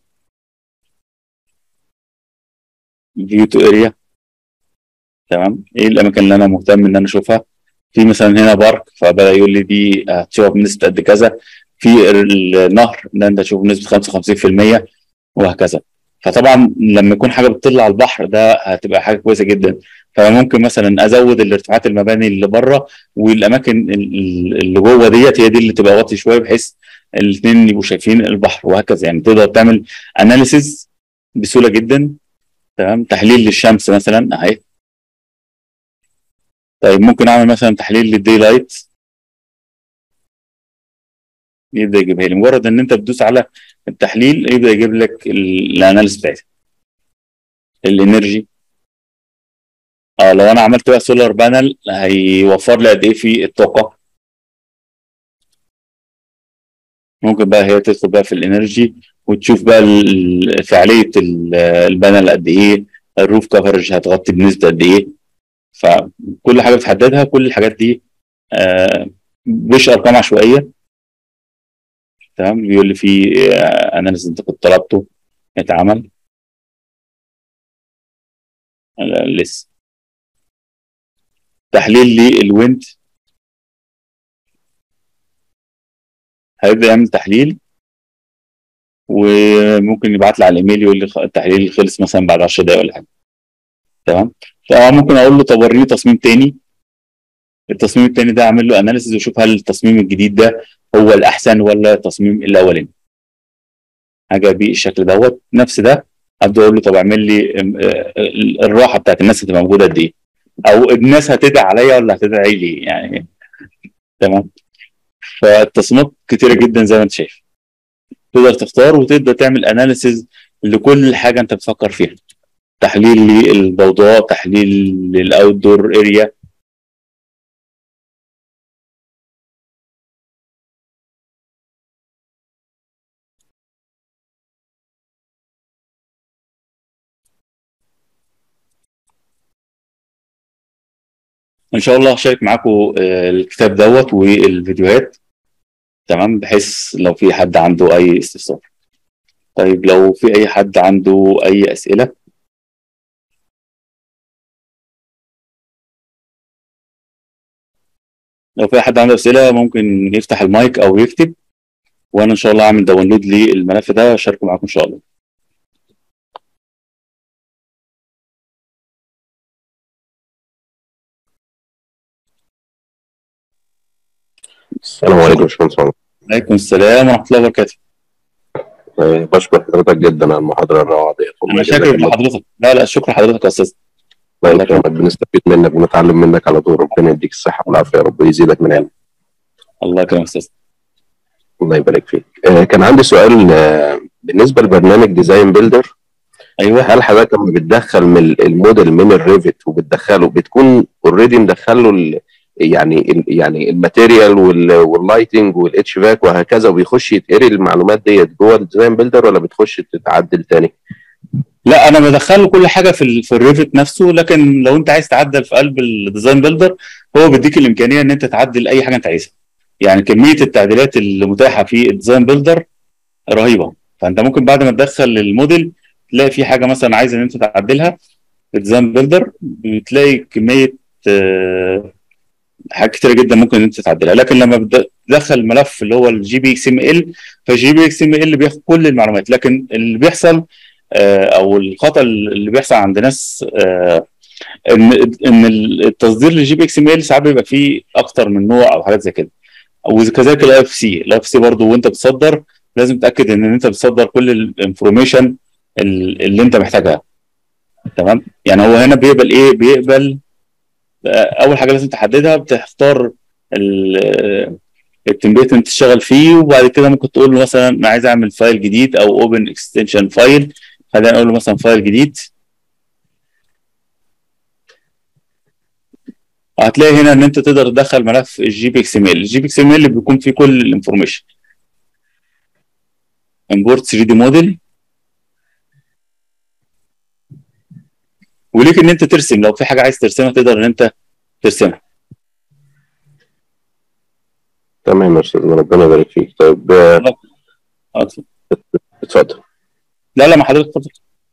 A: فيو تو اريا تمام ايه الاماكن اللي انا مهتم ان انا اشوفها في مثلا هنا بارك فبدا يقول لي دي هتشوفها بنسبه قد كذا في النهر ده انت تشوف بنسبه 55% وهكذا فطبعا لما يكون حاجه بتطل على البحر ده هتبقى حاجه كويسه جدا فممكن مثلا ازود الارتفاعات المباني اللي بره والاماكن اللي جوه ديت هي دي اللي تبقى واطي شويه بحيث الاثنين يبقوا شايفين البحر وهكذا يعني تقدر تعمل اناليسيز بسهوله جدا تمام تحليل للشمس مثلا اهي طيب ممكن اعمل مثلا تحليل للدي لايت يبدا يجيبها لي مجرد ان انت بتدوس على التحليل يبدا يجيب لك الاناليسيس بتاعتها الانرجي اه لو انا عملت بقى سولار بانل هيوفر لي قد ايه في الطاقه ممكن بقى هي تدخل بقى في الانرجي وتشوف بقى فعاليه البانل قد ايه الروف كفرج هتغطي بنسبه قد ايه فكل حاجه بتحددها كل الحاجات دي آه مش ارقام عشوائيه تمام بيقول لي في اناليسيس انت كنت طلبته اتعمل لسه تحليل للويند هيبدا يعمل تحليل وممكن يبعت لي على الايميل يقول لي التحليل خلص مثلا بعد 10 دقايق ولا حاجه تمام فممكن اقول له طب وريني تصميم تاني التصميم التاني ده اعمل له اناليسيز واشوف هل التصميم الجديد ده هو الاحسن ولا التصميم الاولاني حاجه بالشكل دوت نفس ده ابدا اقول له طب اعمل لي الراحه بتاعت الناس هتبقى موجوده قد ايه او الناس هتدعي عليا ولا هتدعي لي يعني تمام فالتصميمات كتيره جدا زي ما انت شايف تقدر تختار وتبدا تعمل اناليسيز لكل حاجه انت بتفكر فيها تحليل للضوضاء تحليل للاوت دور اريا ان شاء الله هشارك معاكم الكتاب دوت والفيديوهات تمام بحيث لو في حد عنده اي استفسار طيب لو في اي حد عنده اي اسئله لو في حد عنده اسئله ممكن يفتح المايك او يكتب وانا ان شاء الله اعمل داونلود للملف ده واشاركه معاكم ان شاء الله
B: السلام عليكم يا باشمهندس عمر
A: عليكم السلام ورحمه الله وبركاته
B: آه، بشكر حضرتك جدا على المحاضرة الروعة ديت والله
A: انا
B: جزاك
A: شاكر
B: الله
A: لحضرتك لا لا شكرا لحضرتك يا استاذ
B: الله يكرمك بنستفيد منك ونتعلم منك على طول ربنا يديك الصحة والعافية يا رب ويزيدك من علم
A: الله يكرمك يا استاذ
B: الله يبارك فيك آه، كان عندي سؤال آه، بالنسبة لبرنامج ديزاين بيلدر
A: ايوه
B: هل حضرتك لما بتدخل من ال- الموديل من الريفت وبتدخله بتكون اوريدي مدخله ال- يعني ال- يعني الماتيريال وال- واللايتنج والاتش فاك وهكذا وبيخش يتقري المعلومات ديت جوه الديزاين بيلدر ولا بتخش تتعدل تاني؟
A: لا انا بدخله كل حاجه في ال في الريفت نفسه لكن لو انت عايز تعدل في قلب الديزاين بيلدر هو بيديك الامكانيه ان انت تعدل اي حاجه انت عايزها يعني كميه التعديلات اللي متاحه في الديزاين بيلدر رهيبه فانت ممكن بعد ما تدخل الموديل تلاقي في حاجه مثلا عايز ان انت تعدلها في الديزاين بيلدر بتلاقي كميه آه، حاجات كتيره جدا ممكن ان انت تعدلها لكن لما بتدخل الملف اللي هو الجي بي اكس ام ال فالجي بي اكس ام ال بياخد كل المعلومات لكن اللي بيحصل آه، او الخطا اللي بيحصل عند ناس آه، ان ان التصدير للجي بي اكس ام ال ساعات بيبقى فيه اكتر من نوع او حاجات زي كده وكذلك الاي اف سي الاي اف سي برضه وانت بتصدر لازم تتاكد ان انت بتصدر كل الانفورميشن اللي انت محتاجها تمام يعني هو هنا بيقبل ايه بيقبل آه، اول حاجه لازم تحددها بتختار ال- التمبليت اللي انت تشتغل فيه وبعد كده ممكن تقول له مثلا انا عايز اعمل فايل جديد او اوبن اكستنشن فايل خلينا نقول له مثلا فايل جديد هتلاقي هنا ان انت تقدر تدخل ملف الجي بي اكس ام ال الجي بي اكس ام ال بيكون فيه كل الانفورميشن امبورت 3 دي موديل وليك ان انت ترسم لو في حاجه عايز ترسمها تقدر ان انت ترسمها
B: تمام يا استاذ ربنا يبارك فيك طيب آه،
A: آه،
B: اتفضل
A: لا لا ما حضرتك اتفضل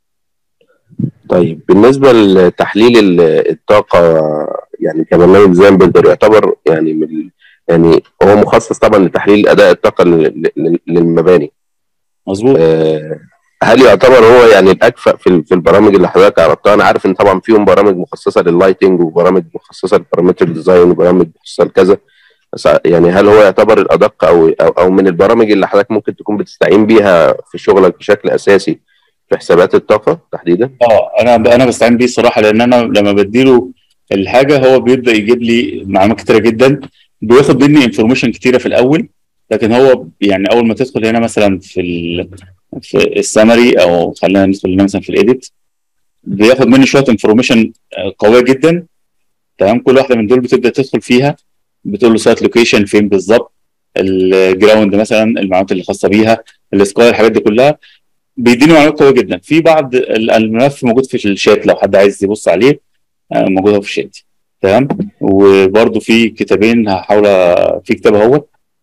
B: طيب بالنسبه لتحليل ال- الطاقه يعني كبرنامج ديزاين بيلدر يعتبر يعني من ال- يعني هو مخصص طبعا لتحليل اداء الطاقه لل- لل- للمباني
A: مظبوط
B: آه، هل يعتبر هو يعني الاكفأ في ال- في البرامج اللي حضرتك عرضتها انا عارف ان طبعا فيهم برامج مخصصه لللايتنج وبرامج مخصصه للبارامتريك ديزاين وبرامج مخصصه لكذا بس يعني هل هو يعتبر الادق او او أو من البرامج اللي حضرتك ممكن تكون بتستعين بيها في شغلك بشكل اساسي في حسابات الطاقه تحديدا؟
A: اه انا انا بستعين بيه الصراحه لان انا لما بديله الحاجه هو بيبدا يجيب لي معلومات كتيره جدا بياخد مني انفورميشن كتيره في الاول لكن هو يعني اول ما تدخل هنا مثلا في ال في السمري او خلينا ندخل هنا مثلا في الايديت بياخد مني شويه انفورميشن قويه جدا تمام كل واحده من دول بتبدا تدخل فيها بتقول له سايت لوكيشن فين بالظبط الجراوند مثلا المعلومات اللي خاصه بيها السكاي الحاجات دي كلها بيديني معلومات قويه جدا في بعض ال- الملف موجود في الشات لو حد عايز يبص عليه آه، موجود أهو في الشات تمام وبرده في كتابين هحاول أ- في كتاب اهو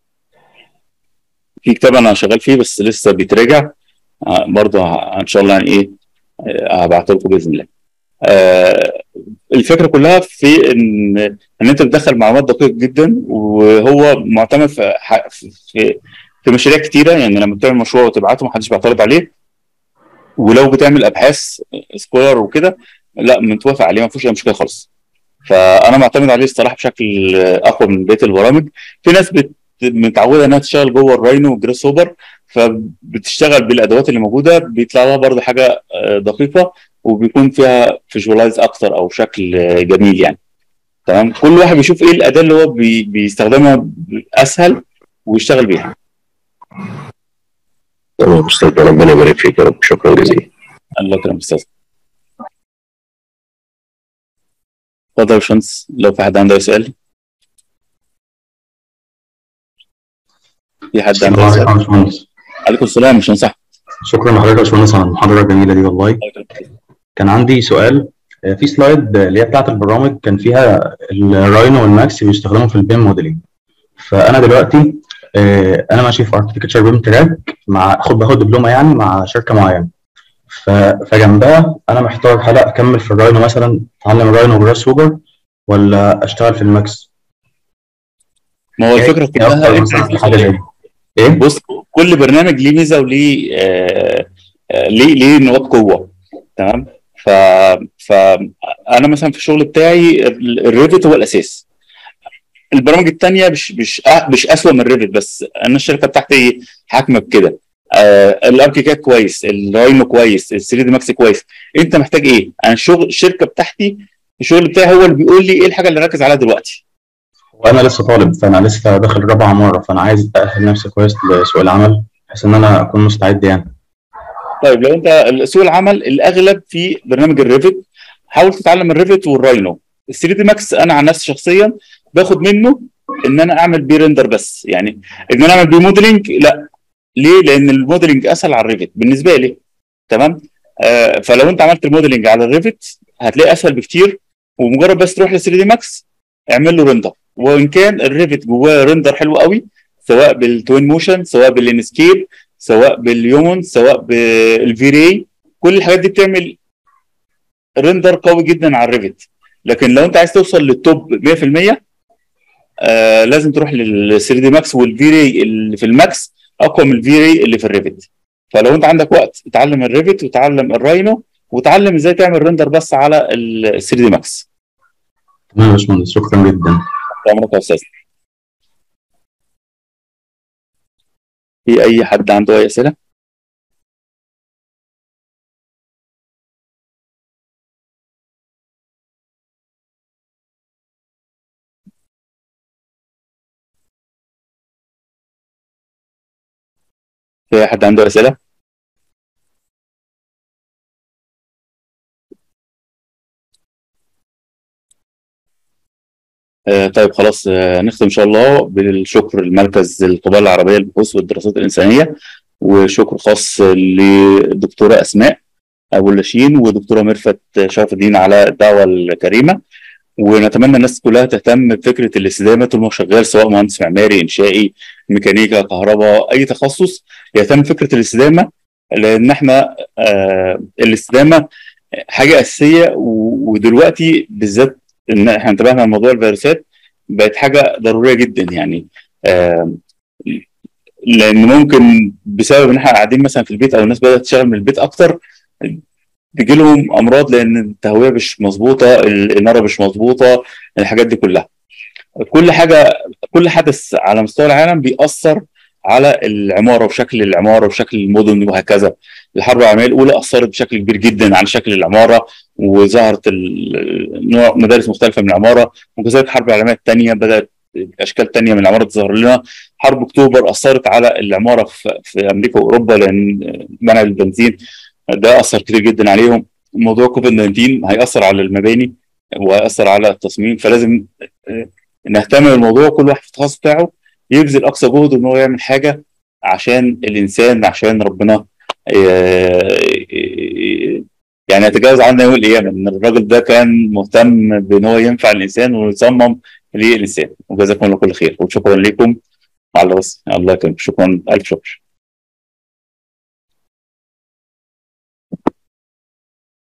A: في كتاب انا شغال فيه بس لسه بيتراجع آه، برضه ه- ان شاء الله يعني ايه آه، هبعته لكم باذن الله آه، الفكره كلها في ان ان انت بتدخل معلومات دقيقه جدا وهو معتمد في ح- في في مشاريع كتيره يعني لما بتعمل مشروع وتبعته محدش بيعترض عليه ولو بتعمل ابحاث سكولر وكده لا متوافق عليه ما فيهوش اي مشكله خالص فانا معتمد عليه الصراحه بشكل اقوى من بقيه البرامج في ناس بت متعوده انها تشتغل جوه الراينو والجريس هوبر فبتشتغل بالادوات اللي موجوده بيطلع لها برضه حاجه آه، دقيقه وبيكون فيها فيجوالايز اكتر او شكل آه، جميل يعني تمام كل واحد بيشوف ايه الاداه اللي هو بي بيستخدمها اسهل ويشتغل بيها
B: تمام استاذ ربنا يبارك فيك يا رب شكرا جزيلا
A: الله يكرمك استاذ اتفضل يا باشمهندس لو في حد عنده أي سؤال في حد
C: السلام
A: عنده أي
C: عليكم
A: سؤال
C: يا باشمهندس
A: عليكم السلام مش صح
C: شكرا لحضرتك يا باشمهندس على المحاضره الجميله دي والله كان عندي سؤال آه، في سلايد آه، اللي هي بتاعت البرامج كان فيها الراينو والماكس بيستخدموا في البيم موديلنج فانا دلوقتي آه، انا ماشي في اركتكتشر بيم تراك مع خد باخد دبلومه يعني مع شركه معينه ف- فجنبها انا محتار هل اكمل في الراينو مثلا اتعلم الراينو وجراس هوبر ولا اشتغل في الماكس
A: ما هو الفكره
C: إيه
A: كلها
C: أفضل
A: انت
C: مثلا
A: عايز
C: في حاجه زي دي ايه
A: بص كل برنامج ليه ميزه وليه آه آه ليه ليه نقاط قوه تمام ف فانا مثلا في الشغل بتاعي ال- الريفت هو الاساس البرامج التانية مش مش أه- مش اسوء من ريفت بس انا الشركه بتاعتي حاكمه بكده آه الاركيكاد كويس الراينو كويس ال 3 دي ماكس كويس انت محتاج ايه؟ انا الشغل الشركه بتاعتي الشغل بتاعي هو اللي بيقول لي ايه الحاجه اللي اركز عليها دلوقتي
C: وانا لسه طالب فانا لسه داخل رابعه مره فانا عايز اهل نفسي كويس لسوق العمل بحيث ان انا اكون مستعد يعني
A: طيب لو انت سوق العمل الاغلب في برنامج الريفت حاول تتعلم الريفت والراينو ال 3 دي ماكس انا عن نفسي شخصيا باخد منه ان انا اعمل بيه ريندر بس يعني ان انا اعمل بيه موديلنج لا ليه؟ لان الموديلنج اسهل على الريفت بالنسبه لي تمام آه فلو انت عملت الموديلنج على الريفت هتلاقيه اسهل بكتير ومجرد بس تروح ل 3 دي ماكس اعمل له ريندر وان كان الريفت جواه ريندر حلو قوي سواء بالتوين موشن سواء بالانسكيب سواء باليومون سواء بالفيري كل الحاجات دي بتعمل ريندر قوي جدا على الريفت لكن لو انت عايز توصل للتوب 100% آه لازم تروح لل 3 دي ماكس والفيري اللي في الماكس اقوى من الفيري اللي في الريفت فلو انت عندك وقت اتعلم الريفت وتعلم الراينو وتعلم ازاي تعمل ريندر بس على ال 3 دي ماكس
C: تمام يا باشمهندس شكرا جدا
A: عمرك يا استاذ في اي حد عنده اي اسئله في أي حد عنده اسئله آه طيب خلاص آه نختم ان شاء الله بالشكر لمركز القبائل العربيه للبحوث والدراسات الانسانيه وشكر خاص للدكتوره اسماء ابو اللاشين ودكتوره ميرفت شرف الدين على الدعوه الكريمه ونتمنى الناس كلها تهتم بفكره الاستدامه طول ما هو شغال سواء مهندس معماري انشائي ميكانيكا كهرباء اي تخصص يهتم بفكره الاستدامه لان احنا آه الاستدامه حاجه اساسيه و- ودلوقتي بالذات ان احنا انتبهنا لموضوع الفيروسات بقت حاجه ضروريه جدا يعني آه لان ممكن بسبب ان احنا قاعدين مثلا في البيت او الناس بدات تشتغل من البيت اكتر بيجي لهم امراض لان التهويه مش مظبوطه الاناره مش مظبوطه الحاجات دي كلها كل حاجه كل حدث على مستوى العالم بيأثر على العماره وشكل العماره وشكل المدن وهكذا الحرب العالميه الاولى اثرت بشكل كبير جدا على شكل العماره وظهرت ال- نوع مدارس مختلفه من العماره وكذلك الحرب العالميه الثانيه بدات اشكال تانية من العماره تظهر لنا حرب اكتوبر اثرت على العماره في, في امريكا واوروبا لان منع البنزين ده اثر كتير جدا عليهم موضوع كوفيد 19 هياثر على المباني وهياثر على التصميم فلازم آه، نهتم بالموضوع كل واحد في التخصص بتاعه يبذل اقصى جهده ان هو يعمل حاجه عشان الانسان عشان ربنا آه، يعني يتجاوز عنا يوم القيامه ان الراجل ده كان مهتم بان هو ينفع الانسان ويصمم للانسان وجزاكم الله كل خير وشكرا لكم على بس الله يكرمك شكرا الف شكر